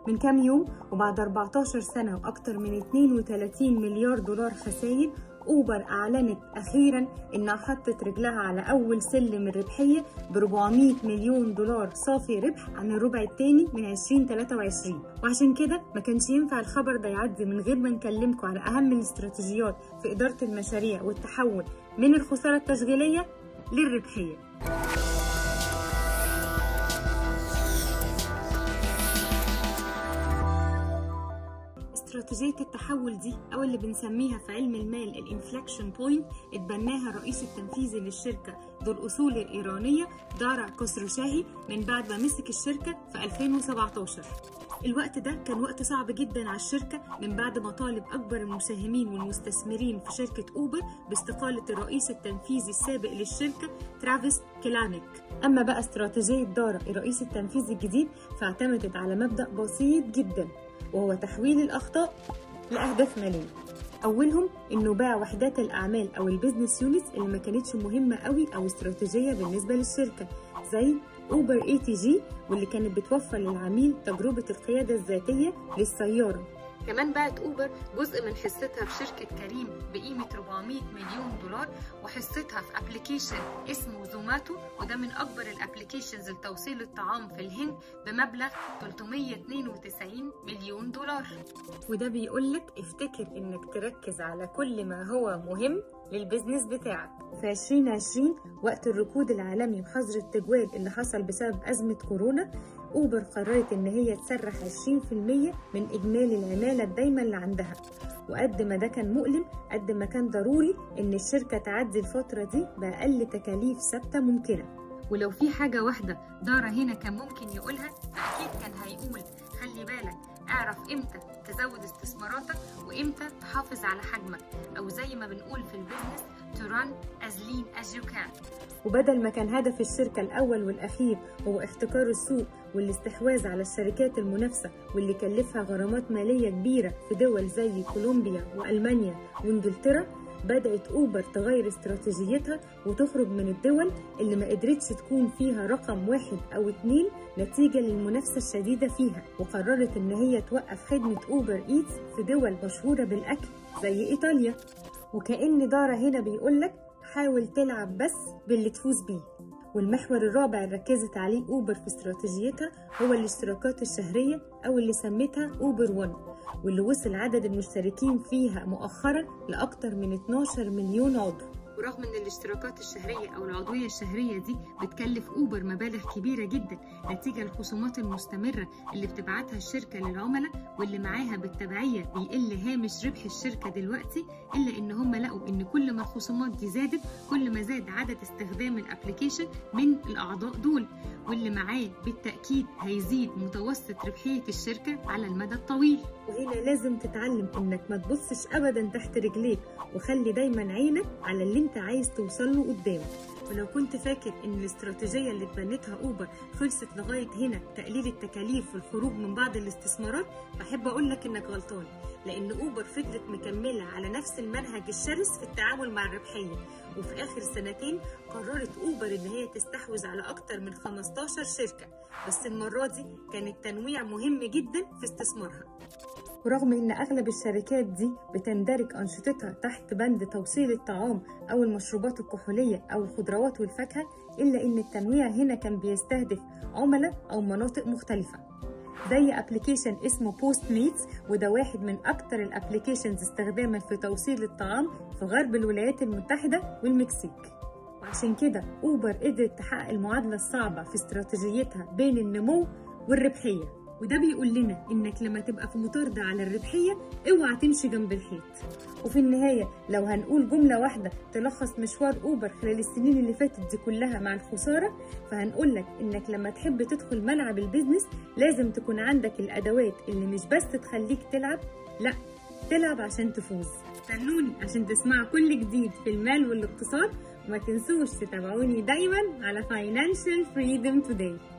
من كام يوم وبعد 14 سنة وأكتر من 32 مليار دولار خسائر أوبر أعلنت أخيرا إنها حطت رجلها على أول سلم الربحية ب 400 مليون دولار صافي ربح عن الربع الثاني من 2023 وعشان كده ما كانش ينفع الخبر ده يعدي من غير ما نكلمكم على أهم الاستراتيجيات في إدارة المشاريع والتحول من الخسارة التشغيلية للربحية استراتيجية التحول دي أو اللي بنسميها في علم المال الانفلكشن بوينت اتبناها الرئيس التنفيذي للشركة ذو الأصول الإيرانية دارا كوسروشاهي من بعد ما مسك الشركة في 2017 الوقت ده كان وقت صعب جدا على الشركة من بعد ما طالب أكبر المساهمين والمستثمرين في شركة أوبر باستقالة الرئيس التنفيذي السابق للشركة ترافيس كيلانيك أما بقى استراتيجية دارا الرئيس التنفيذي الجديد فاعتمدت على مبدأ بسيط جدا وهو تحويل الأخطاء لأهداف مالية أولهم إنه باع وحدات الأعمال أو البيزنس يونتس اللي ما كانتش مهمة قوي أو استراتيجية بالنسبة للشركة زي أوبر اي تي جي واللي كانت بتوفر للعميل تجربة القيادة الذاتية للسيارة كمان باعت اوبر جزء من حصتها في شركه كريم بقيمه 400 مليون دولار وحصتها في ابلكيشن اسمه زوماتو وده من اكبر الابلكيشنز لتوصيل الطعام في الهند بمبلغ 392 مليون دولار وده بيقولك افتكر انك تركز على كل ما هو مهم للبزنس بتاعك في 2020 وقت الركود العالمي وحظر التجوال اللي حصل بسبب أزمة كورونا أوبر قررت إن هي تسرح 20% من إجمالي العمالة الدايمة اللي عندها وقد ما ده كان مؤلم قد ما كان ضروري إن الشركة تعدي الفترة دي بأقل تكاليف ثابتة ممكنة ولو في حاجة واحدة دارا هنا كان ممكن يقولها فأكيد كان هيقول خلي بالك اعرف امتى تزود استثماراتك وامتى تحافظ على حجمك او زي ما بنقول في البيزنس to run as lean as you can وبدل ما كان هدف الشركة الأول والأخير هو احتكار السوق والاستحواذ على الشركات المنافسة واللي كلفها غرامات مالية كبيرة في دول زي كولومبيا وألمانيا وإنجلترا بدأت أوبر تغير استراتيجيتها وتخرج من الدول اللي ما قدرتش تكون فيها رقم واحد أو اتنين نتيجة للمنافسة الشديدة فيها وقررت إن هي توقف خدمة أوبر إيتس في دول مشهورة بالأكل زي إيطاليا وكأن دارا هنا بيقولك حاول تلعب بس باللي تفوز بيه والمحور الرابع اللي ركزت عليه أوبر في استراتيجيتها هو الاشتراكات الشهرية أو اللي سميتها أوبر ون واللي وصل عدد المشتركين فيها مؤخرا لأكثر من 12 مليون عضو ورغم ان الاشتراكات الشهريه او العضويه الشهريه دي بتكلف اوبر مبالغ كبيره جدا نتيجه الخصومات المستمره اللي بتبعتها الشركه للعملاء واللي معاها بالتبعيه بيقل هامش ربح الشركه دلوقتي الا ان هم لقوا ان كل ما الخصومات دي زادت كل ما زاد عدد استخدام الابلكيشن من الاعضاء دول واللي معاه بالتاكيد هيزيد متوسط ربحيه الشركه على المدى الطويل وهنا لازم تتعلم انك ما تبصش ابدا تحت رجليك وخلي دايما عينك على اللي انت عايز توصل له قدام ولو كنت فاكر ان الاستراتيجيه اللي اتبنتها اوبر خلصت لغايه هنا تقليل التكاليف والخروج من بعض الاستثمارات بحب اقول لك انك غلطان لان اوبر فضلت مكمله على نفس المنهج الشرس في التعامل مع الربحيه وفي اخر سنتين قررت اوبر ان هي تستحوذ على اكتر من 15 شركه بس المره دي كان التنويع مهم جدا في استثمارها ورغم ان اغلب الشركات دي بتندرج انشطتها تحت بند توصيل الطعام او المشروبات الكحوليه او الخضروات والفاكهه الا ان التنويع هنا كان بيستهدف عملاء او مناطق مختلفه زي ابلكيشن اسمه بوست ميتس وده واحد من اكتر الابلكيشنز استخداما في توصيل الطعام في غرب الولايات المتحده والمكسيك وعشان كده اوبر قدرت تحقق المعادله الصعبه في استراتيجيتها بين النمو والربحيه وده بيقول لنا انك لما تبقى في مطاردة على الربحية اوعى تمشي جنب الحيط وفي النهاية لو هنقول جملة واحدة تلخص مشوار اوبر خلال السنين اللي فاتت دي كلها مع الخسارة فهنقول لك انك لما تحب تدخل ملعب البيزنس لازم تكون عندك الادوات اللي مش بس تخليك تلعب لا تلعب عشان تفوز استنوني عشان تسمعوا كل جديد في المال والاقتصاد وما تنسوش تتابعوني دايما على Financial Freedom Today